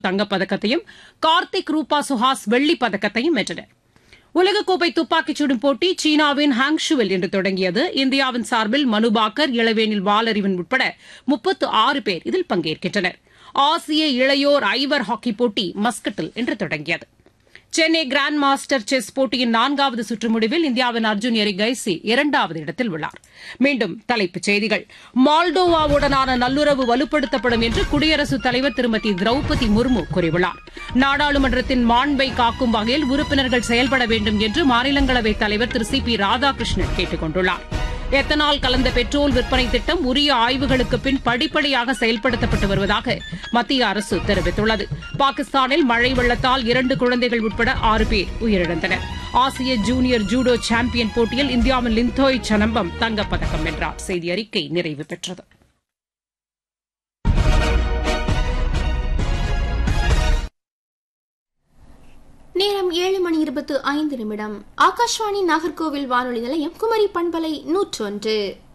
தங்கப்பதக்கத்தையும் கார்த்திக் ரூபா சுஹாஸ் வெள்ளிப் பதக்கத்தையும் வென்றனர் உலகக்கோப்பை துப்பாக்கிச் சுடும் போட்டி சீனாவின் ஹாங்ஷுவில் இன்று தொடங்கியது இந்தியாவின் சார்பில் மனுபாக்கர் இளவேனில் வாலறிவன் உட்பட முப்பத்து ஆறு பேர் இதில் பங்கேற்கின்றனர் ஆசிய இளையோர் ஐவர் ஹாக்கி போட்டி மஸ்கட்டில் இன்று தொடங்கியது சென்னை கிராண்ட் மாஸ்டர் செஸ் போட்டியின் நான்காவது சுற்று முடிவில் இந்தியாவின் அர்ஜுன் எரிகைசி இரண்டாவது இடத்தில் உள்ளார் மீண்டும் தலைப்புச் செய்திகள் மால்டோவாவுடனான நல்லுறவு வலுப்படுத்தப்படும் என்று குடியரசுத் தலைவர் திருமதி திரௌபதி முர்மு கூறியுள்ளார் நாடாளுமன்றத்தின் மாண்பை காக்கும் வகையில் உறுப்பினர்கள் செயல்பட வேண்டும் என்று மாநிலங்களவைத் தலைவர் திரு சி பி ராதாகிருஷ்ணன் கேட்டுக் கொண்டுள்ளார் எத்தனால் கலந்த பெட்ரோல் விற்பனை திட்டம் உரிய ஆய்வுகளுக்கு பின் படிப்படியாக செயல்படுத்தப்பட்டு வருவதாக மத்திய அரசு தெரிவித்துள்ளது பாகிஸ்தானில் மழை வெள்ளத்தால் இரண்டு குழந்தைகள் உட்பட ஆறு பேர் உயிரிழந்தனர் ஆசிய ஜூனியர் ஜூடோ சாம்பியன் போட்டியில் இந்தியாவின் லிந்தோய் சனம்பம் தங்கப்பதக்கம் வென்றார் செய்தி அறிக்கை நிறைவு பெற்றது நேரம் ஏழு மணி இருபத்து ஐந்து நிமிடம் ஆகாஷ்வாணி நாகர்கோவில் வானொலி நிலையம் குமரி பண்பலை நூற்றொன்று